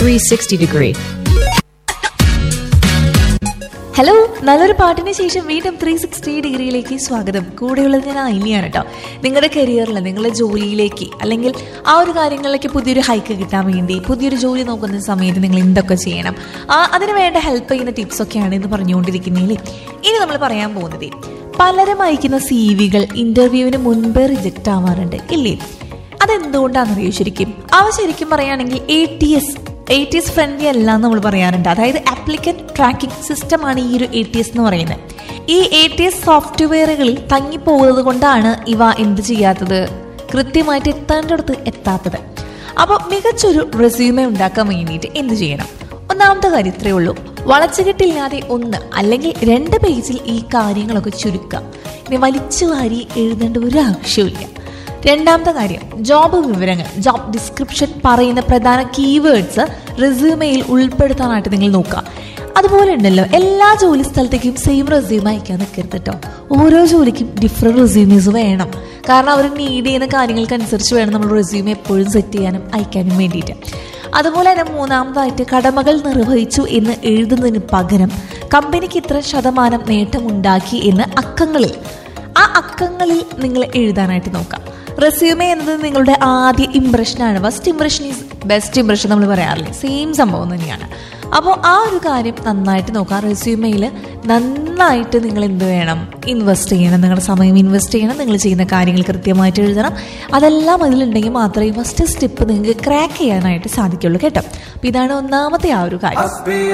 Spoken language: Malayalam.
360 degree. ഹലോ നല്ലൊരു പാട്ടിന് ശേഷം വീണ്ടും ത്രീ സിക്സ്റ്റി ഡിഗ്രിയിലേക്ക് സ്വാഗതം കൂടെയുള്ളത് ഞാൻ അയിനിയാണ് കേട്ടോ നിങ്ങളുടെ കരിയറിൽ നിങ്ങളുടെ ജോലിയിലേക്ക് അല്ലെങ്കിൽ ആ ഒരു കാര്യങ്ങളിലേക്ക് പുതിയൊരു ഹൈക്ക് കിട്ടാൻ വേണ്ടി പുതിയൊരു ജോലി നോക്കുന്ന സമയത്ത് നിങ്ങൾ എന്തൊക്കെ ചെയ്യണം ആ അതിന് വേണ്ട ഹെൽപ്പ് ചെയ്യുന്ന ടിപ്സ് ഒക്കെയാണ് എന്ന് പറഞ്ഞുകൊണ്ടിരിക്കുന്നതിൽ ഇനി നമ്മൾ പറയാൻ പോകുന്നത് പലരും അയക്കുന്ന സി വികൾ ഇന്റർവ്യൂവിന് മുൻപേ റിജക്റ്റ് ആവാറുണ്ട് ഇല്ലേ അതെന്തുകൊണ്ടാണെന്നറിയോ ശരിക്കും അവ ശരിക്കും പറയുകയാണെങ്കിൽ A T S A T S friendly അല്ല എന്ന് നമ്മൾ പറയാറുണ്ട് അതായത് ആപ്ലിക്കന്റ് ട്രാക്കിംഗ് സിസ്റ്റമാണ് ഈ ഒരു എ ടി എസ് എന്ന് പറയുന്നത് ഈ എ ടി എസ് സോഫ്റ്റ്വെയറുകളിൽ തങ്ങിപ്പോകുന്നത് കൊണ്ടാണ് ഇവ എന്ത് ചെയ്യാത്തത് കൃത്യമായിട്ട് എത്തേണ്ടടുത്ത് എത്താത്തത് അപ്പോൾ മികച്ചൊരു റെസ്യൂമെ ഉണ്ടാക്കാൻ വേണ്ടിയിട്ട് എന്ത് ചെയ്യണം ഒന്നാമത്തെ കാര്യം ഇത്രയേ ഉള്ളൂ വളച്ചുകെട്ടില്ലാതെ ഒന്ന് അല്ലെങ്കിൽ രണ്ട് പേജിൽ ഈ കാര്യങ്ങളൊക്കെ ചുരുക്കാം ഇനി വലിച്ചു വാരി എഴുതേണ്ട ഒരു ആവശ്യമില്ല രണ്ടാമത്തെ കാര്യം ജോബ് വിവരങ്ങൾ ജോബ് ഡിസ്ക്രിപ്ഷൻ പറയുന്ന പ്രധാന കീവേഡ്സ് റെസ്യൂമെയിൽ ഉൾപ്പെടുത്താനായിട്ട് നിങ്ങൾ നോക്കുക അതുപോലെ ഉണ്ടല്ലോ എല്ലാ ജോലി സ്ഥലത്തേക്കും സെയിം റെസ്യൂമ അയക്കാൻ നിൽക്കരുത് കേട്ടോ ഓരോ ജോലിക്കും ഡിഫറെൻറ്റ് റെസ്യൂമേഴ്സ് വേണം കാരണം അവർ നീഡ് ചെയ്യുന്ന കാര്യങ്ങൾക്കനുസരിച്ച് വേണം നമ്മൾ റെസ്യൂമെ എപ്പോഴും സെറ്റ് ചെയ്യാനും അയക്കാനും വേണ്ടിയിട്ട് അതുപോലെ തന്നെ മൂന്നാമതായിട്ട് കടമകൾ നിർവഹിച്ചു എന്ന് എഴുതുന്നതിന് പകരം കമ്പനിക്ക് ഇത്ര ശതമാനം നേട്ടമുണ്ടാക്കി എന്ന് അക്കങ്ങളിൽ ആ അക്കങ്ങളിൽ നിങ്ങൾ എഴുതാനായിട്ട് നോക്കാം റെസ്യൂമെ എന്നത് നിങ്ങളുടെ ആദ്യ ഇംപ്രഷനാണ് first impression is best impression നമ്മൾ പറയാറില്ലേ സെയിം സംഭവം തന്നെയാണ് അപ്പോൾ ആ ഒരു കാര്യം നന്നായിട്ട് നോക്കാം റെസ്യൂമെയിൽ നന്നായിട്ട് നിങ്ങൾ എന്ത് വേണം ഇൻവെസ്റ്റ് ചെയ്യണം നിങ്ങളുടെ സമയം ഇൻവെസ്റ്റ് ചെയ്യണം നിങ്ങൾ ചെയ്യുന്ന കാര്യങ്ങൾ കൃത്യമായിട്ട് എഴുതണം അതെല്ലാം അതിലുണ്ടെങ്കിൽ മാത്രമേ ഫസ്റ്റ് സ്റ്റെപ്പ് നിങ്ങൾക്ക് ക്രാക്ക് ചെയ്യാനായിട്ട് സാധിക്കുള്ളൂ കേട്ടോ അപ്പോൾ ഇതാണ് ഒന്നാമത്തെ ആ ഒരു കാര്യം Must be